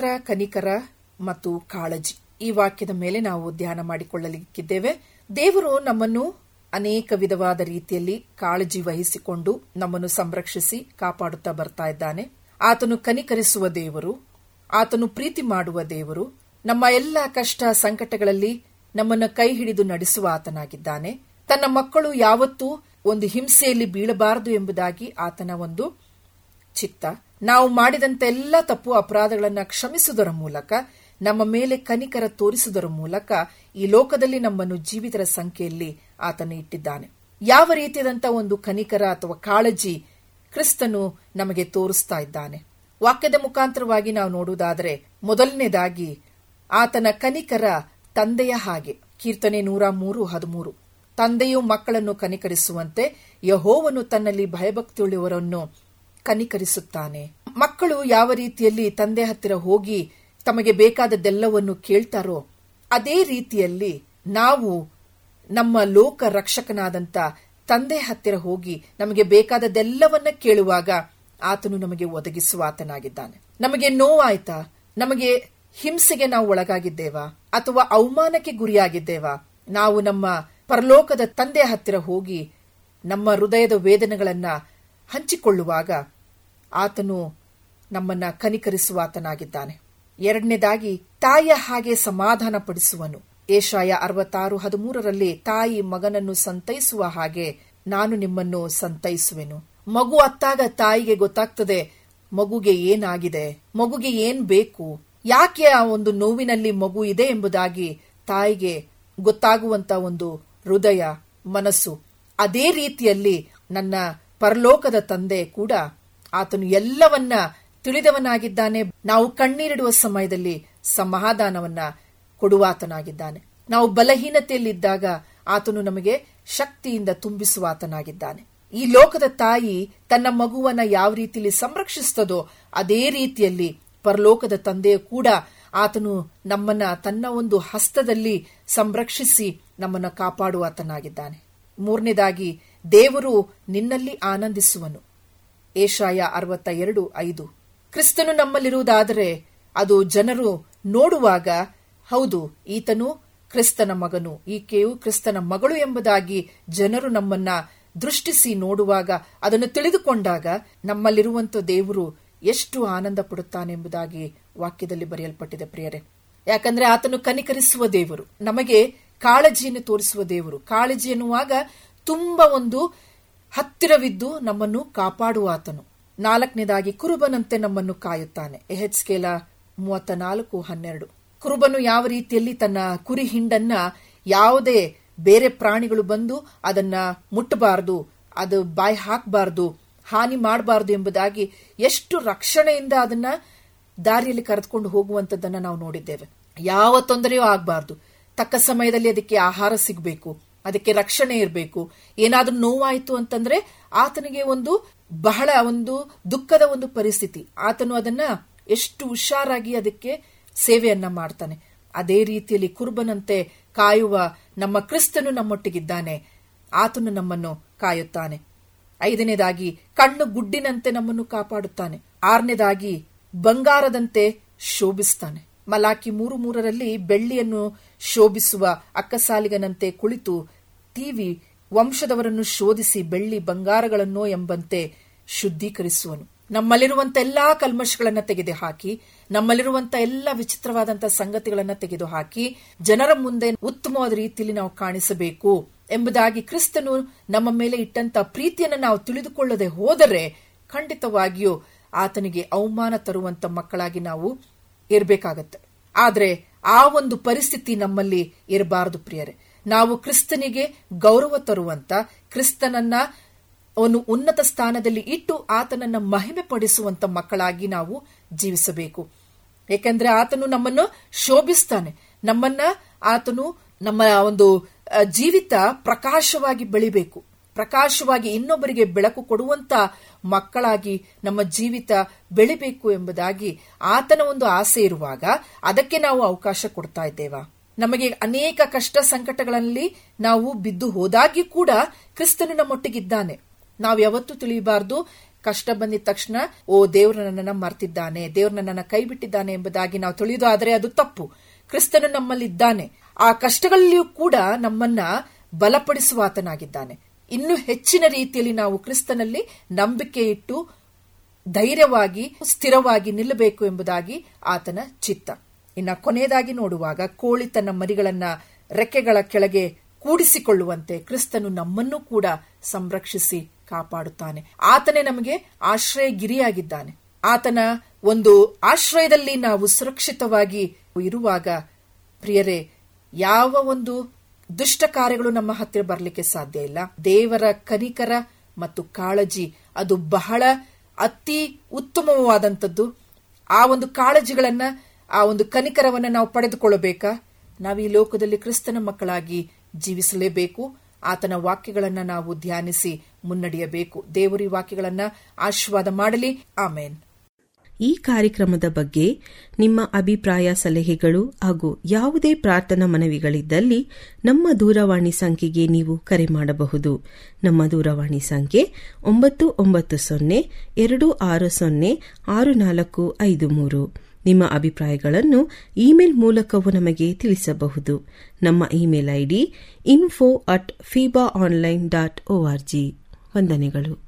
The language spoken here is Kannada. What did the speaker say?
ಕನಿಕರ ಮತ್ತು ಕಾಳಜಿ ಈ ವಾಕ್ಯದ ಮೇಲೆ ನಾವು ಧ್ಯಾನ ಮಾಡಿಕೊಳ್ಳಲಿಕ್ಕಿದ್ದೇವೆ ದೇವರು ನಮ್ಮನ್ನು ಅನೇಕ ವಿಧವಾದ ರೀತಿಯಲ್ಲಿ ಕಾಳಜಿ ವಹಿಸಿಕೊಂಡು ನಮ್ಮನ್ನು ಸಂರಕ್ಷಿಸಿ ಕಾಪಾಡುತ್ತಾ ಬರ್ತಾ ಇದ್ದಾನೆ ಆತನು ಕನಿಕರಿಸುವ ದೇವರು ಆತನು ಪ್ರೀತಿ ಮಾಡುವ ದೇವರು ನಮ್ಮ ಎಲ್ಲ ಕಷ್ಟ ಸಂಕಟಗಳಲ್ಲಿ ನಮ್ಮನ್ನು ಕೈ ಹಿಡಿದು ನಡೆಸುವ ಆತನಾಗಿದ್ದಾನೆ ತನ್ನ ಮಕ್ಕಳು ಯಾವತ್ತೂ ಒಂದು ಹಿಂಸೆಯಲ್ಲಿ ಬೀಳಬಾರದು ಎಂಬುದಾಗಿ ಆತನ ಒಂದು ಚಿತ್ತ ನಾವು ಮಾಡಿದಂತ ಎಲ್ಲ ತಪ್ಪು ಅಪರಾಧಗಳನ್ನು ಕ್ಷಮಿಸುವುದರ ಮೂಲಕ ನಮ್ಮ ಮೇಲೆ ಕನಿಕರ ತೋರಿಸುವುದರ ಮೂಲಕ ಈ ಲೋಕದಲ್ಲಿ ನಮ್ಮನ್ನು ಜೀವಿತರ ಸಂಖ್ಯೆಯಲ್ಲಿ ಆತನು ಇಟ್ಟಿದ್ದಾನೆ ಯಾವ ರೀತಿಯಾದಂಥ ಒಂದು ಕನಿಕರ ಅಥವಾ ಕಾಳಜಿ ಕ್ರಿಸ್ತನು ನಮಗೆ ತೋರಿಸ್ತಾ ಇದ್ದಾನೆ ವಾಕ್ಯದ ಮುಖಾಂತರವಾಗಿ ನಾವು ನೋಡುವುದಾದರೆ ಮೊದಲನೇದಾಗಿ ಆತನ ಕನಿಕರ ತಂದೆಯ ಹಾಗೆ ಕೀರ್ತನೆ ನೂರ ಮೂರು ಹದಿಮೂರು ತಂದೆಯು ಮಕ್ಕಳನ್ನು ಕನಿಕರಿಸುವಂತೆ ಯಹೋವನು ತನ್ನಲ್ಲಿ ಭಯಭಕ್ತಿಯುಳ್ಳವರನ್ನು ಕನಿಕರಿಸುತ್ತಾನೆ ಮಕ್ಕಳು ಯಾವ ರೀತಿಯಲ್ಲಿ ತಂದೆ ಹತ್ತಿರ ಹೋಗಿ ತಮಗೆ ಬೇಕಾದದ್ದೆಲ್ಲವನ್ನು ಕೇಳ್ತಾರೋ ಅದೇ ರೀತಿಯಲ್ಲಿ ನಾವು ನಮ್ಮ ಲೋಕ ರಕ್ಷಕನಾದಂತ ತಂದೆ ಹತ್ತಿರ ಹೋಗಿ ನಮಗೆ ಬೇಕಾದದ್ದೆಲ್ಲವನ್ನ ಕೇಳುವಾಗ ಆತನು ನಮಗೆ ಒದಗಿಸುವ ಆತನಾಗಿದ್ದಾನೆ ನಮಗೆ ನೋವಾಯ್ತಾ ನಮಗೆ ಹಿಂಸೆಗೆ ನಾವು ಒಳಗಾಗಿದ್ದೇವಾ ಅಥವಾ ಅವಮಾನಕ್ಕೆ ಗುರಿಯಾಗಿದ್ದೇವಾ ನಾವು ನಮ್ಮ ಪರಲೋಕದ ತಂದೆಯ ಹತ್ತಿರ ಹೋಗಿ ನಮ್ಮ ಹೃದಯದ ವೇದನೆಗಳನ್ನ ಹಂಚಿಕೊಳ್ಳುವಾಗ ಆತನು ನಮ್ಮನ್ನ ಕನಿಕರಿಸುವ ಆತನಾಗಿದ್ದಾನೆ ಎರಡನೇದಾಗಿ ತಾಯಿಯ ಹಾಗೆ ಸಮಾಧಾನ ಪಡಿಸುವನು ಏಷಾಯ ಅರವತ್ತಾರು ಹದಿಮೂರರಲ್ಲಿ ತಾಯಿ ಮಗನನ್ನು ಸಂತೈಸುವ ಹಾಗೆ ನಾನು ನಿಮ್ಮನ್ನು ಸಂತೈಸುವೆನು ಮಗು ಅತ್ತಾಗ ತಾಯಿಗೆ ಗೊತ್ತಾಗ್ತದೆ ಮಗುಗೆ ಏನಾಗಿದೆ ಮಗುಗೆ ಏನ್ ಬೇಕು ಯಾಕೆ ಆ ಒಂದು ನೋವಿನಲ್ಲಿ ಮಗು ಇದೆ ಎಂಬುದಾಗಿ ತಾಯಿಗೆ ಗೊತ್ತಾಗುವಂತ ಒಂದು ಹೃದಯ ಮನಸ್ಸು ಅದೇ ರೀತಿಯಲ್ಲಿ ನನ್ನ ಪರಲೋಕದ ತಂದೆ ಕೂಡ ಆತನು ಎಲ್ಲವನ್ನ ತಿಳಿದವನಾಗಿದ್ದಾನೆ ನಾವು ಕಣ್ಣೀರಿಡುವ ಸಮಯದಲ್ಲಿ ಸಮಾಧಾನವನ್ನ ಕೊಡುವಾತನಾಗಿದ್ದಾನೆ ನಾವು ಬಲಹೀನತೆಯಲ್ಲಿದ್ದಾಗ ಆತನು ನಮಗೆ ಶಕ್ತಿಯಿಂದ ತುಂಬಿಸುವ ಆತನಾಗಿದ್ದಾನೆ ಈ ಲೋಕದ ತಾಯಿ ತನ್ನ ಮಗುವನ್ನ ಯಾವ ರೀತಿಯಲ್ಲಿ ಸಂರಕ್ಷಿಸ್ತದೋ ಅದೇ ರೀತಿಯಲ್ಲಿ ಪರಲೋಕದ ತಂದೆಯು ಕೂಡ ಆತನು ನಮ್ಮನ್ನ ತನ್ನ ಒಂದು ಹಸ್ತದಲ್ಲಿ ಸಂರಕ್ಷಿಸಿ ನಮ್ಮನ್ನ ಕಾಪಾಡುವ ಆತನಾಗಿದ್ದಾನೆ ಮೂರನೇದಾಗಿ ದೇವರು ನಿನ್ನಲ್ಲಿ ಆನಂದಿಸುವನು ಏಷಾಯ ಅರವತ್ತ ಎರಡು ಐದು ಕ್ರಿಸ್ತನು ನಮ್ಮಲ್ಲಿರುವುದಾದರೆ ಅದು ಜನರು ನೋಡುವಾಗ ಹೌದು ಈತನು ಕ್ರಿಸ್ತನ ಮಗನು ಈಕೆಯು ಕ್ರಿಸ್ತನ ಮಗಳು ಎಂಬುದಾಗಿ ಜನರು ನಮ್ಮನ್ನ ದೃಷ್ಟಿಸಿ ನೋಡುವಾಗ ಅದನ್ನು ತಿಳಿದುಕೊಂಡಾಗ ನಮ್ಮಲ್ಲಿರುವಂತ ದೇವರು ಎಷ್ಟು ಆನಂದ ಪಡುತ್ತಾನೆಂಬುದಾಗಿ ವಾಕ್ಯದಲ್ಲಿ ಬರೆಯಲ್ಪಟ್ಟಿದೆ ಪ್ರಿಯರೇ ಯಾಕಂದ್ರೆ ಆತನು ಕನಿಕರಿಸುವ ದೇವರು ನಮಗೆ ಕಾಳಜಿಯನ್ನು ತೋರಿಸುವ ದೇವರು ಕಾಳಜಿ ಎನ್ನುವಾಗ ತುಂಬಾ ಒಂದು ಹತ್ತಿರವಿದ್ದು ನಮ್ಮನ್ನು ಕಾಪಾಡುವ ಆತನು ನಾಲ್ಕನೇದಾಗಿ ಕುರುಬನಂತೆ ನಮ್ಮನ್ನು ಕಾಯುತ್ತಾನೆ ಎಹೆಚ್ಕೇಲ ಮೂವತ್ತ ನಾಲ್ಕು ಹನ್ನೆರಡು ಕುರುಬನು ಯಾವ ರೀತಿಯಲ್ಲಿ ತನ್ನ ಕುರಿ ಹಿಂಡನ್ನ ಯಾವುದೇ ಬೇರೆ ಪ್ರಾಣಿಗಳು ಬಂದು ಅದನ್ನ ಮುಟ್ಟಬಾರದು ಅದು ಬಾಯಿ ಹಾಕಬಾರದು ಹಾನಿ ಮಾಡಬಾರದು ಎಂಬುದಾಗಿ ಎಷ್ಟು ರಕ್ಷಣೆಯಿಂದ ಅದನ್ನ ದಾರಿಯಲ್ಲಿ ಕರೆದುಕೊಂಡು ಹೋಗುವಂತದ್ದನ್ನ ನಾವು ನೋಡಿದ್ದೇವೆ ಯಾವ ತೊಂದರೆಯೂ ಆಗಬಾರದು ತಕ್ಕ ಸಮಯದಲ್ಲಿ ಅದಕ್ಕೆ ಆಹಾರ ಸಿಗಬೇಕು ಅದಕ್ಕೆ ರಕ್ಷಣೆ ಇರಬೇಕು ಏನಾದ್ರೂ ನೋವಾಯಿತು ಅಂತಂದ್ರೆ ಆತನಿಗೆ ಒಂದು ಬಹಳ ಒಂದು ದುಃಖದ ಒಂದು ಪರಿಸ್ಥಿತಿ ಆತನು ಅದನ್ನ ಎಷ್ಟು ಹುಷಾರಾಗಿ ಅದಕ್ಕೆ ಸೇವೆಯನ್ನ ಮಾಡ್ತಾನೆ ಅದೇ ರೀತಿಯಲ್ಲಿ ಕುರುಬನಂತೆ ಕಾಯುವ ನಮ್ಮ ಕ್ರಿಸ್ತನು ನಮ್ಮೊಟ್ಟಿಗಿದ್ದಾನೆ ಆತನು ನಮ್ಮನ್ನು ಕಾಯುತ್ತಾನೆ ಐದನೇದಾಗಿ ಕಣ್ಣು ಗುಡ್ಡಿನಂತೆ ನಮ್ಮನ್ನು ಕಾಪಾಡುತ್ತಾನೆ ಆರನೇದಾಗಿ ಬಂಗಾರದಂತೆ ಶೋಭಿಸ್ತಾನೆ ಮಲಾಕಿ ಮೂರು ಮೂರರಲ್ಲಿ ಬೆಳ್ಳಿಯನ್ನು ಶೋಭಿಸುವ ಅಕ್ಕಸಾಲಿಗನಂತೆ ಕುಳಿತು ತೀವಿ ವಂಶದವರನ್ನು ಶೋಧಿಸಿ ಬೆಳ್ಳಿ ಬಂಗಾರಗಳನ್ನೋ ಎಂಬಂತೆ ಶುದ್ಧೀಕರಿಸುವನು ನಮ್ಮಲ್ಲಿರುವಂತ ಎಲ್ಲಾ ಕಲ್ಮಶಗಳನ್ನ ತೆಗೆದು ಹಾಕಿ ನಮ್ಮಲ್ಲಿರುವಂತ ಎಲ್ಲ ವಿಚಿತ್ರವಾದಂತಹ ಸಂಗತಿಗಳನ್ನ ತೆಗೆದು ಹಾಕಿ ಜನರ ಮುಂದೆ ಉತ್ತಮವಾದ ರೀತಿಯಲ್ಲಿ ನಾವು ಕಾಣಿಸಬೇಕು ಎಂಬುದಾಗಿ ಕ್ರಿಸ್ತನು ನಮ್ಮ ಮೇಲೆ ಇಟ್ಟಂತ ಪ್ರೀತಿಯನ್ನು ನಾವು ತಿಳಿದುಕೊಳ್ಳದೆ ಹೋದರೆ ಖಂಡಿತವಾಗಿಯೂ ಆತನಿಗೆ ಅವಮಾನ ತರುವಂತ ಮಕ್ಕಳಾಗಿ ನಾವು ಇರಬೇಕಾಗತ್ತೆ ಆದ್ರೆ ಆ ಒಂದು ಪರಿಸ್ಥಿತಿ ನಮ್ಮಲ್ಲಿ ಇರಬಾರದು ಪ್ರಿಯರೇ ನಾವು ಕ್ರಿಸ್ತನಿಗೆ ಗೌರವ ತರುವಂತ ಕ್ರಿಸ್ತನನ್ನ ಅವನು ಉನ್ನತ ಸ್ಥಾನದಲ್ಲಿ ಇಟ್ಟು ಆತನನ್ನ ಮಹಿಮೆ ಪಡಿಸುವಂತ ಮಕ್ಕಳಾಗಿ ನಾವು ಜೀವಿಸಬೇಕು ಏಕೆಂದ್ರೆ ಆತನು ನಮ್ಮನ್ನು ಶೋಭಿಸ್ತಾನೆ ನಮ್ಮನ್ನ ಆತನು ನಮ್ಮ ಒಂದು ಜೀವಿತ ಪ್ರಕಾಶವಾಗಿ ಬೆಳಿಬೇಕು ಪ್ರಕಾಶವಾಗಿ ಇನ್ನೊಬ್ಬರಿಗೆ ಬೆಳಕು ಕೊಡುವಂತ ಮಕ್ಕಳಾಗಿ ನಮ್ಮ ಜೀವಿತ ಬೆಳಿಬೇಕು ಎಂಬುದಾಗಿ ಆತನ ಒಂದು ಆಸೆ ಇರುವಾಗ ಅದಕ್ಕೆ ನಾವು ಅವಕಾಶ ಕೊಡ್ತಾ ಇದ್ದೇವಾ ನಮಗೆ ಅನೇಕ ಕಷ್ಟ ಸಂಕಟಗಳಲ್ಲಿ ನಾವು ಬಿದ್ದು ಹೋದಾಗ್ಯೂ ಕೂಡ ಕ್ರಿಸ್ತನು ನಮ್ಮೊಟ್ಟಿಗಿದ್ದಾನೆ ನಾವು ಯಾವತ್ತೂ ತಿಳಿಯಬಾರದು ಕಷ್ಟ ಬಂದಿದ ತಕ್ಷಣ ಓ ದೇವರು ನನ್ನನ್ನ ಮರ್ತಿದ್ದಾನೆ ದೇವರು ನನ್ನನ್ನ ಕೈ ಬಿಟ್ಟಿದ್ದಾನೆ ಎಂಬುದಾಗಿ ನಾವು ತಿಳಿಯೋದಾದ್ರೆ ಅದು ತಪ್ಪು ಕ್ರಿಸ್ತನು ನಮ್ಮಲ್ಲಿದ್ದಾನೆ ಆ ಕಷ್ಟಗಳಲ್ಲಿಯೂ ಕೂಡ ನಮ್ಮನ್ನ ಬಲಪಡಿಸುವ ಆತನಾಗಿದ್ದಾನೆ ಇನ್ನು ಹೆಚ್ಚಿನ ರೀತಿಯಲ್ಲಿ ನಾವು ಕ್ರಿಸ್ತನಲ್ಲಿ ನಂಬಿಕೆ ಇಟ್ಟು ಧೈರ್ಯವಾಗಿ ಸ್ಥಿರವಾಗಿ ನಿಲ್ಲಬೇಕು ಎಂಬುದಾಗಿ ಆತನ ಚಿತ್ತ ಇನ್ನ ಕೊನೆಯದಾಗಿ ನೋಡುವಾಗ ಕೋಳಿ ತನ್ನ ಮರಿಗಳನ್ನ ರೆಕ್ಕೆಗಳ ಕೆಳಗೆ ಕೂಡಿಸಿಕೊಳ್ಳುವಂತೆ ಕ್ರಿಸ್ತನು ನಮ್ಮನ್ನೂ ಕೂಡ ಸಂರಕ್ಷಿಸಿ ಕಾಪಾಡುತ್ತಾನೆ ಆತನೇ ನಮಗೆ ಆಶ್ರಯ ಗಿರಿಯಾಗಿದ್ದಾನೆ ಆತನ ಒಂದು ಆಶ್ರಯದಲ್ಲಿ ನಾವು ಸುರಕ್ಷಿತವಾಗಿ ಇರುವಾಗ ಪ್ರಿಯರೇ ಯಾವ ಒಂದು ದುಷ್ಟ ಕಾರ್ಯಗಳು ನಮ್ಮ ಹತ್ತಿರ ಬರಲಿಕ್ಕೆ ಸಾಧ್ಯ ಇಲ್ಲ ದೇವರ ಕನಿಕರ ಮತ್ತು ಕಾಳಜಿ ಅದು ಬಹಳ ಅತಿ ಉತ್ತಮವಾದಂಥದ್ದು ಆ ಒಂದು ಕಾಳಜಿಗಳನ್ನ ಆ ಒಂದು ಕನಿಕರವನ್ನ ನಾವು ಪಡೆದುಕೊಳ್ಳಬೇಕಾ ನಾವು ಈ ಲೋಕದಲ್ಲಿ ಕ್ರಿಸ್ತನ ಮಕ್ಕಳಾಗಿ ಜೀವಿಸಲೇಬೇಕು ಆತನ ವಾಕ್ಯಗಳನ್ನ ನಾವು ಧ್ಯಾನಿಸಿ ಮುನ್ನಡೆಯಬೇಕು ದೇವರು ಈ ವಾಕ್ಯಗಳನ್ನ ಆಶೀರ್ವಾದ ಮಾಡಲಿ ಆಮೇನ್ ಈ ಕಾರ್ಯಕ್ರಮದ ಬಗ್ಗೆ ನಿಮ್ಮ ಅಭಿಪ್ರಾಯ ಸಲಹೆಗಳು ಹಾಗೂ ಯಾವುದೇ ಪ್ರಾರ್ಥನಾ ಮನವಿಗಳಿದ್ದಲ್ಲಿ ನಮ್ಮ ದೂರವಾಣಿ ಸಂಖ್ಯೆಗೆ ನೀವು ಕರೆ ಮಾಡಬಹುದು ನಮ್ಮ ದೂರವಾಣಿ ಸಂಖ್ಯೆ ಒಂಬತ್ತು ಒಂಬತ್ತು ಸೊನ್ನೆ ಎರಡು ಆರು ಸೊನ್ನೆ ಆರು ನಾಲ್ಕು ಐದು ಮೂರು ನಿಮ್ಮ ಅಭಿಪ್ರಾಯಗಳನ್ನು ಇಮೇಲ್ ಮೂಲಕವೂ ನಮಗೆ ತಿಳಿಸಬಹುದು ನಮ್ಮ email ID info at fiba online dot ORG ವಂದನೆಗಳು